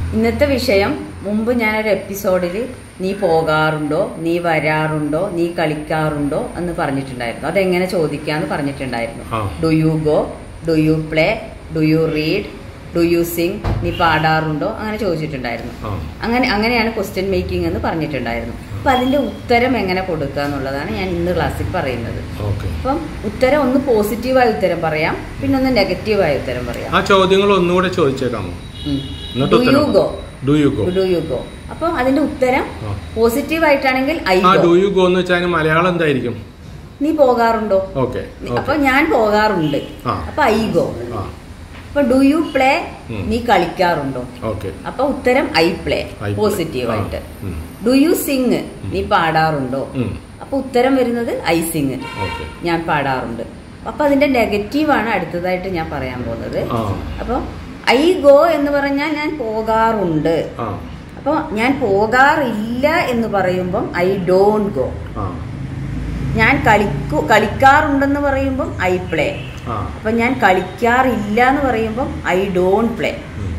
ഇന്നത്തെ വിഷയം മുമ്പ് ഞാനൊരു എപ്പിസോഡിൽ നീ പോകാറുണ്ടോ നീ വരാറുണ്ടോ നീ കളിക്കാറുണ്ടോ എന്ന് പറഞ്ഞിട്ടുണ്ടായിരുന്നു അതെങ്ങനെ ചോദിക്കാന്ന് പറഞ്ഞിട്ടുണ്ടായിരുന്നു ആ. Do you go do you play do you read do you sing നീ പാടാറുണ്ടോ അങ്ങനെ ചോദിച്ചിട്ടുണ്ടായിരുന്നു ആ അങ്ങനെ അങ്ങനെയാണ് ക്വസ്റ്റ്യൻ മേക്കിംഗ് എന്ന് പറഞ്ഞിട്ടുണ്ടായിരുന്നു അപ്പൊ അതിന്റെ ഉത്തരം എങ്ങനെ കൊടുക്കുക എന്നുള്ളതാണ് ഞാൻ ഇന്ന് ക്ലാസ്സിൽ പറയുന്നത് ഓക്കെ അപ്പം ഉത്തരം ഒന്ന് പോസിറ്റീവായ ഉത്തരം പറയാം പിന്നെ ഒന്ന് നെഗറ്റീവായ ഉത്തരം പറയാം ആ ചോദ്യങ്ങൾ ഒന്നുകൂടെ ചോദിച്ചേക്കാമോ എന്നിട്ട് ഡു യു ഉത്തരം go do you go do you go അപ്പം അതിന്റെ ഉത്തരം ആ. പോസിറ്റീവ് ആയിട്ടാണെങ്കിൽ I ah go do you go എന്ന് വെച്ചാൽ മലയാളം എന്തായിരിക്കും നീ പോകാറുണ്ടോ ഓക്കെ അപ്പൊ ഞാൻ പോകാറുണ്ട് ആ. അപ്പൊ ഐ ഗോ ആ അപ്പൊ ഡു യു പ്ലേ ഉം. നീ കളിക്കാറുണ്ടോ ഓക്കെ അപ്പൊ ഉത്തരം I play I play. Positive ആയിട്ട് ആ. ഉം. ഡു യു സിങ് നീ പാടാറുണ്ടോ ഉം. അപ്പൊ ഉത്തരം വരുന്നത് ഐ സിങ് ഓക്കെ ഞാൻ പാടാറുണ്ട് അപ്പൊ അതിന്റെ നെഗറ്റീവാണ് അടുത്തതായിട്ട് ഞാൻ പറയാൻ പോകുന്നത് ആ അപ്പൊ ഐ ഗോ എന്ന് പറഞ്ഞാൽ ഞാൻ പോകാറുണ്ട് ആ അപ്പൊ ഞാൻ പോകാറില്ല എന്ന് പറയുമ്പം ഐ ഡോണ്ട് ഗോ ആ ഞാൻ കളിക്കു കളിക്കാറുണ്ടെന്ന് പറയുമ്പം ഐ പ്ലേ ആ അപ്പൊ ഞാൻ കളിക്കാറില്ല എന്ന് പറയുമ്പം ഐ ഡോണ്ട് പ്ലേ ഉം.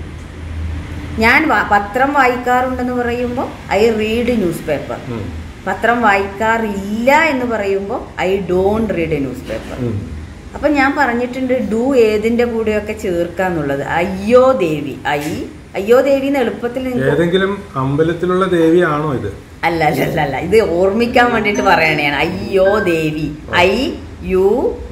ഞാൻ വ- പത്രം വായിക്കാറുണ്ടെന്ന് പറയുമ്പോൾ ഐ റീഡ് ന്യൂസ് പേപ്പർ ഉം. പത്രം വായിക്കാറില്ല എന്ന് പറയുമ്പോൾ I don't read a newspaper ഉം. അപ്പൊ ഞാൻ പറഞ്ഞിട്ടുണ്ട് ഡു ഏതിന്റെ കൂടെയൊക്കെ ചേർക്കാന്നുള്ളത് അയ്യോ ദേവി ഐ അയ്യോ ദേവി എന്ന് എളുപ്പത്തിൽ നിങ്ങൾക്ക് ഏതെങ്കിലും അമ്പലത്തിലുള്ള ദേവിയാണോ ഇത് അല്ല അല്ല അല്ല അല്ല ഇത് ഓർമ്മിക്കാൻ വേണ്ടിട്ട് പറയണയാണ് അയ്യോ they we I you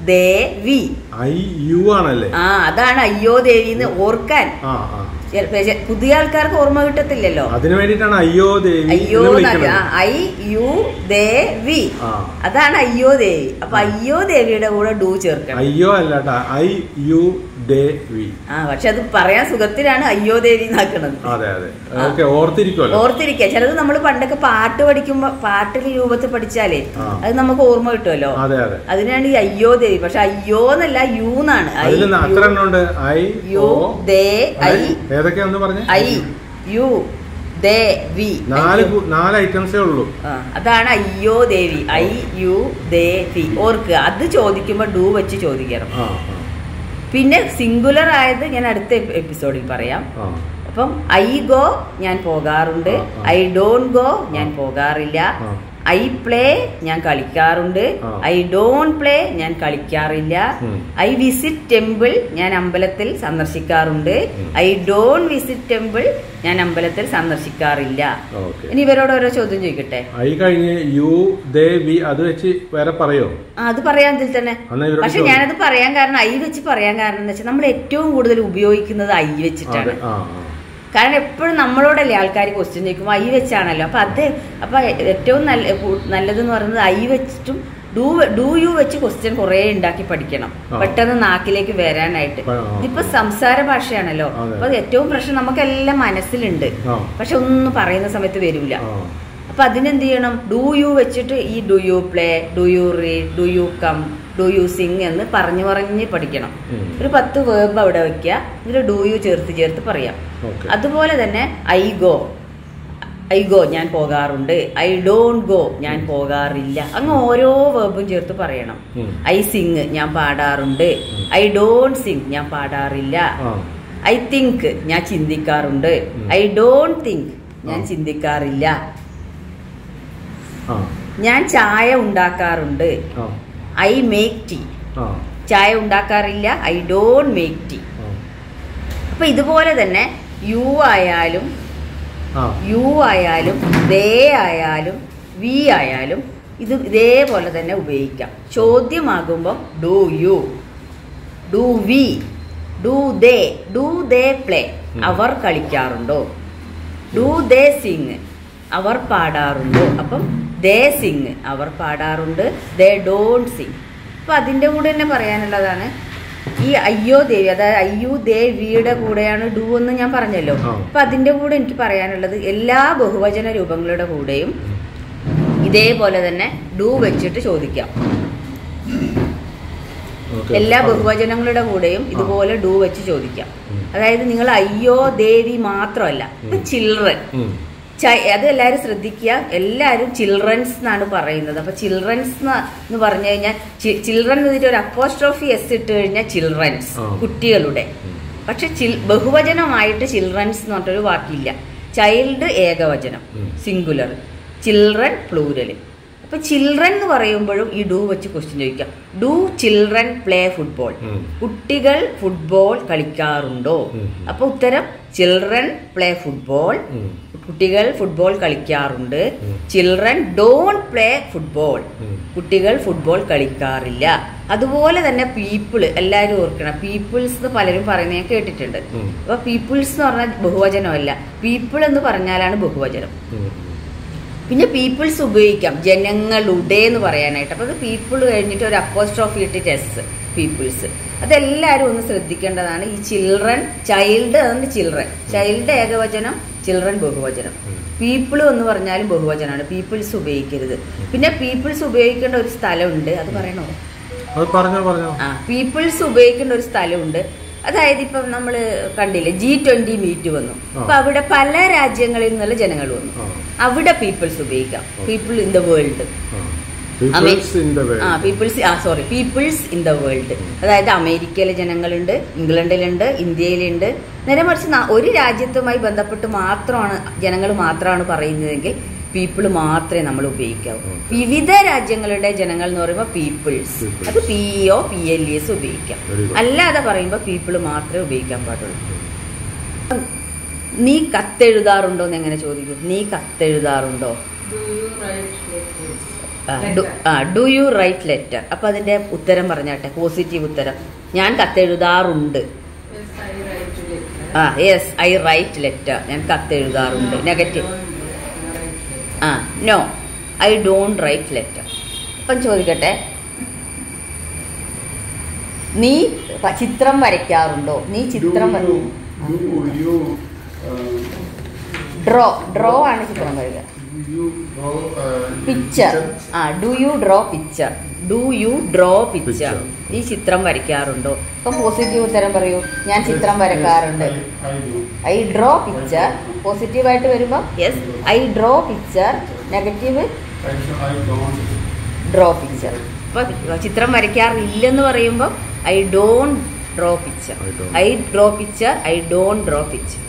they we I you ആണല്ലേ ആ അതാണ് അയ്യോ ദേവി എന്ന് ഓർക്കാൻ ആ ആ ചില- ചെ- പുതിയ ആൾക്കാർക്ക് ഓർമ്മ കിട്ടത്തില്ലല്ലോ അതിനു വേണ്ടിയിട്ടാണ് അയ്യോ ദേവി അയ്യോ എന്ന് എന്നല്ല. വിളിക്കുന്നത് ആ, ഐ യു ദേവി ആ അതാണ് അയ്യോ ദേവി അപ്പൊ അയ്യോ ദേവിയുടെ കൂടെ ഡു ചേർക്കണം അയ്യോ അല്ലാട്ടാ ഐ യു ദേവി ആ പക്ഷെ അത് പറയാൻ സുഖത്തിലാണ് അയ്യോ ദേവി എന്നാക്കണത് അതെ അതെ ഓക്കെ ഓർത്തിരിക്കുമല്ലോ ഓർത്തിരിക്കുക ചിലത് നമ്മൾ പണ്ടൊക്കെ പാട്ട് പഠിക്കുമ്പോ പാട്ടിൽ രൂപത്തിൽ പഠിച്ചാലേ ആ. അത് നമുക്ക് ഓർമ്മ കിട്ടുമല്ലോ അതെ അതെ അതിനാണ് ഈ അയ്യോ ദേവി പക്ഷെ അയ്യോ എന്നല്ല യു എന്നാണ് ഐ അതിൽ അത്ര എണ്ണം ഉണ്ട് ഐ യു ഓ ദേ ഐ ഏതൊക്കെയാന്ന് പറഞ്ഞേ ഐ യു ദേ വി നാല് അയ്യോ. കു- നാല് ഐറ്റംസേ ഉള്ളൂ ആ, അതാണ് അയ്യോ ദേവി ഐ യു ദേവി ഓർക്കുക അത് ചോദിക്കുമ്പോ ഡു വെച്ച് ചോദിക്കണം ആ പിന്നെ സിംഗുലർ ആയത് ഞാൻ അടുത്ത എപ്- എപ്പിസോഡിൽ പറയാം ആ, ആ അപ്പം ഐ ഗോ ഞാൻ പോകാറുണ്ട് ആ, ആ. ഐ ഡോണ്ട് ഗോ ഞാൻ പോകാറില്ല ആ. ഐ പ്ലേ ഞാൻ കളിക്കാറുണ്ട് ആ. ഐ ഡോണ്ട് പ്ലേ ഞാൻ കളിക്കാറില്ല ഉം. ഐ വിസിറ്റ് ടെമ്പിൾ ഞാൻ അമ്പലത്തിൽ സന്ദർശിക്കാറുണ്ട് ഉം. ഐ ഡോണ്ട് വിസിറ്റ് ടെമ്പിൾ ഞാൻ അമ്പലത്തിൽ സന്ദർശിക്കാറില്ല ഓക്കെ ഇനി ഇവരോട് ഓരോ ചോദ്യം ചോദിക്കട്ടെ ഐ കഴിഞ്ഞ് യു ദേ വി അത് വെച്ച് വേറെ പറയോ ആ, അത് പറയാൻ ഇതിൽ തന്നെ എന്നാ ഇവരോട് പക്ഷെ ചോദിക്ക്. ഞാനത് പറയാൻ കാരണം ഐ വെച്ച് പറയാൻ കാരണം എന്ന് വെച്ചാൽ നമ്മൾ ഏറ്റവും കൂടുതൽ ഉപയോഗിക്കുന്നത് ഐ വെച്ചിട്ടാണ് അതെ ആ ആ. കാരണം എപ്പോഴും നമ്മളോടല്ലേ ആൾക്കാർ ക്വസ്റ്റ്യൻ ചോദിക്കുമ്പോൾ ഐ വെച്ചാണല്ലോ അപ്പൊ അത് അപ്പൊ ഏറ്റവും നല്ല കൂ- നല്ലതെന്ന് പറയുന്നത് ഐ വെച്ചിട്ടും ഡു ഡു യു വെച്ച് ക്വസ്റ്റ്യൻ കുറേ ഉണ്ടാക്കി പഠിക്കണം ആ. പെട്ടെന്ന് നാക്കിലേക്ക് വരാനായിട്ട് ആ. ഇതിപ്പോ സംസാര ഭാഷയാണല്ലോ അതെ. അപ്പൊ അത് ഏറ്റവും പ്രശ്നം നമുക്കെല്ലാം മനസ്സിലുണ്ട് ആ. പക്ഷെ ഒന്നും പറയുന്ന സമയത്ത് വരില്ല ആ. അപ്പൊ അതിനെന്ത് ചെയ്യണം ഡു യു വെച്ചിട്ട് ഈ do you play do you read do you come do you sing എന്ന് പറഞ്ഞു പറഞ്ഞ് പഠിക്കണം ഉം. ഒരു പത്ത് വേർബ് അവിടെ വെക്കുക എന്നിട്ട് ഡു യു ചേർത്ത് ചേർത്ത് പറയാം ഓക്കെ അതുപോലെ തന്നെ ഐ ഗോ ഐ ഗോ ഞാൻ പോകാറുണ്ട് ഐ ഡോണ്ട് ഗോ ഞാൻ പോകാറില്ല അങ്ങ് ഓരോ വേർബും ചേർത്ത് പറയണം ഉം. ഐ സിങ് ഞാൻ പാടാറുണ്ട് ഉം. ഐ ഡോണ്ട് സിങ് ഞാൻ പാടാറില്ല ആ ഐ തിങ്ക് ഞാൻ ചിന്തിക്കാറുണ്ട് ഉം. ഐ ഡോണ്ട് തിങ്ക് ഞാൻ ആ. ചിന്തിക്കാറില്ല ആ ഞാൻ ചായ ഉണ്ടാക്കാറുണ്ട് ആ ഐ മേക്ക് ടീ ആ ചായ ഉണ്ടാക്കാറില്ല ഐ ഡോണ്ട് മേക്ക് ടീ ആ അപ്പൊ ഇതുപോലെ തന്നെ യു ആയാലും ആ യു ആയാലും ദേ ആയാലും വി ആയാലും ഇത് ഇതേപോലെ തന്നെ ഉപയോഗിക്കാം ചോദ്യമാകുമ്പോൾ do you do we do they do they play ഉം. അവർ കളിക്കാറുണ്ടോ ഡു ദേ സിങ് അവർ പാടാറുണ്ടോ അപ്പം ദേ സിങ് അവർ പാടാറുണ്ട് ദേ ഡോണ്ട് സിങ് അപ്പം അതിൻ്റെ കൂടെ തന്നെ പറയാനുള്ളതാണ് ഈ അയ്യോ ദേവി അതായത് അയ്യോ ദേവിയുടെ കൂടെയാണ് ഡു എന്ന് ഞാൻ പറഞ്ഞല്ലോ ആ. അപ്പൊ അതിന്റെ കൂടെ എനിക്ക് പറയാനുള്ളത് എല്ലാ ബഹുവചന രൂപങ്ങളുടെ കൂടെയും ഇതേപോലെ തന്നെ ഡു വെച്ചിട്ട് ചോദിക്കാം ഓക്കെ എല്ലാ ബഹുവചനങ്ങളുടെ കൂടെയും ഇതുപോലെ ഡു വെച്ച് ചോദിക്കാം ഉം. അതായത് നിങ്ങൾ അയ്യോ ദേവി മാത്രമല്ല ഉം. ചിൽഡ്രൻ ഉം. ച- അത് എല്ലാവരും ശ്രദ്ധിക്കുക എല്ലാവരും ചിൽഡ്രൻസ് എന്നാണ് പറയുന്നത് അപ്പൊ ചിൽഡ്രൻസ് എന്ന് പറഞ്ഞു കഴിഞ്ഞാൽ ചിൽഡ്രൻ എന്നിട്ട് ഒരു അപ്പോസ്ട്രോഫി എസ് ഇട്ട് കഴിഞ്ഞാൽ ചിൽഡ്രൻസ് ആ. കുട്ടികളുടെ ഉം. പക്ഷെ ചിൽ ബഹുവചനമായിട്ട് ചിൽഡ്രൻസ് എന്ന് പറഞ്ഞൊരു വാക്കില്ല ചൈൽഡ് ഏകവചനം ഉം. സിംഗുലർ ചിൽഡ്രൻ പ്ലൂരൽ അപ്പൊ ചിൽഡ്രൻ എന്ന് പറയുമ്പോഴും ഈ ഡു വെച്ച് ക്വസ്റ്റ്യൻ ചോദിക്കാം ഡു ചിൽഡ്രൻ പ്ലേ ഫുട്ബോൾ ഉം. കുട്ടികൾ ഫുട്ബോൾ കളിക്കാറുണ്ടോ ഉം. അപ്പൊ ഉത്തരം ചിൽഡ്രൻ പ്ലേ ഫുട്ബോൾ ഉം. കുട്ടികൾ ഫുട്ബോൾ കളിക്കാറുണ്ട് ഉം. ചിൽഡ്രൻ ഡോണ്ട് പ്ലേ ഫുട്ബോൾ ഉം. കുട്ടികൾ ഫുട്ബോൾ കളിക്കാറില്ല അതുപോലെ തന്നെ പീപ്പിൾ എല്ലാവരും ഓർക്കണം പീപ്പിൾസ് എന്ന് പലരും പറയുന്നത് ഞാൻ കേട്ടിട്ടുണ്ട് ഉം. അപ്പൊ പീപ്പിൾസ് എന്ന് പറഞ്ഞാൽ ബഹുവചനമല്ല പീപ്പിൾ എന്ന് പറഞ്ഞാലാണ് ബഹുവചനം ഉം. പിന്നെ പീപ്പിൾസ് ഉപയോഗിക്കാം ജനങ്ങളുടെ എന്ന് പറയാനായിട്ട് അപ്പോൾ അത് പീപ്പിൾ കഴിഞ്ഞിട്ട് ഒരു അപ്പോസ്ട്രോഫി ഇട്ടിട്ട് എസ് പീപ്പിൾസ് അതെല്ലാവരും ഒന്ന് ശ്രദ്ധിക്കേണ്ടതാണ് ഈ ചിൽഡ്രൻ ചൈൽഡ് അതുകൊണ്ട് ചിൽഡ്രൻ ചൈൽഡ് ഏകവചനം ചിൽഡ്രൻ ബഹുവചനം ഉം. പീപ്പിൾ എന്ന് പറഞ്ഞാലും ബഹുവചനമാണ് പീപ്പിൾസ് ഉപയോഗിക്കരുത് പിന്നെ പീപ്പിൾസ് ഉപയോഗിക്കേണ്ട ഒരു സ്ഥലമുണ്ട് അത് പറയണോ അത് പറഞ്ഞോ പറഞ്ഞോ ആ പീപ്പിൾസ് ഉപയോഗിക്കേണ്ട ഒരു സ്ഥലമുണ്ട് അതായത് ഇപ്പം നമ്മൾ കണ്ടില്ലേ ജി ട്വന്റി മീറ്റ് വന്നു ആ. അപ്പൊ അവിടെ പല രാജ്യങ്ങളിൽ നിന്നുള്ള ജനങ്ങൾ വന്നു ആ. അവിടെ പീപ്പിൾസ് ഉപയോഗിക്കാം പീപ്പിൾ ഇൻ ദ വേൾഡ് ആ. Peoples in the world. Ah peoples ah sorry peoples in the world അതായത് അമേരിക്കയിലെ ജനങ്ങളുണ്ട് ഇംഗ്ലണ്ടിലുണ്ട് ഇന്ത്യയിലുണ്ട് നേരെ മറിച്ച് ന- ഒരു രാജ്യത്തുമായി ബന്ധപ്പെട്ട് മാത്രമാണ് ജനങ്ങൾ മാത്രമാണ് പറയുന്നതെങ്കിൽ പീപ്പിൾ മാത്രമേ നമ്മൾ ഉപയോഗിക്കാവൂ Okay. വിവിധ രാജ്യങ്ങളുടെ ജനങ്ങൾ എന്ന് പറയുമ്പോൾ പീപ്പിൾസ് Peoples. അത് P O P L S ഉപയോഗിക്കാം Very good. അല്ലാതെ പറയുമ്പോൾ പീപ്പിൾ മാത്രമേ ഉപയോഗിക്കാൻ പാടുള്ളൂ നീ കത്തെഴുതാറുണ്ടോ എന്ന് എങ്ങനെ ചോദിക്കും നീ കത്തെഴുതാറുണ്ടോ Do you write letters? Do you write letter അപ്പൊ അതിന്റെ ഉത്തരം പറഞ്ഞാട്ടെ പോസിറ്റീവ് ഉത്തരം ഞാൻ കത്തെഴുതാറുണ്ട് Yes, I write letters. ആ യെസ് ഐ റൈറ്റ് ലെറ്റർ ഞാൻ കത്തെഴുതാറുണ്ട് No, negative I don't write letters. ആ no I don't write letter അപ്പം ചോദിക്കട്ടെ നീ പ- ചിത്രം വരയ്ക്കാറുണ്ടോ നീ ചിത്രം do you, do you, uh, draw draw ആണ് ചിത്രം വരിക do you draw uh, picture pictures? ആ do you draw picture do you draw picture Picture. നീ ചിത്രം വരയ്ക്കാറുണ്ടോ അപ്പം പോസിറ്റീവ് ഉത്തരം പറയൂ ഞാൻ ചിത്രം Yes, വരക്കാറുണ്ട് yes, I, I do. I draw picture പോസിറ്റീവായിട്ട് വരുമ്പോൾ yes I draw picture negative I, I don't. Draw picture അപ്പോൾ ചിത്രം വരയ്ക്കാറില്ലെന്ന് പറയുമ്പോൾ I don't draw picture I don't. I draw picture I don't draw picture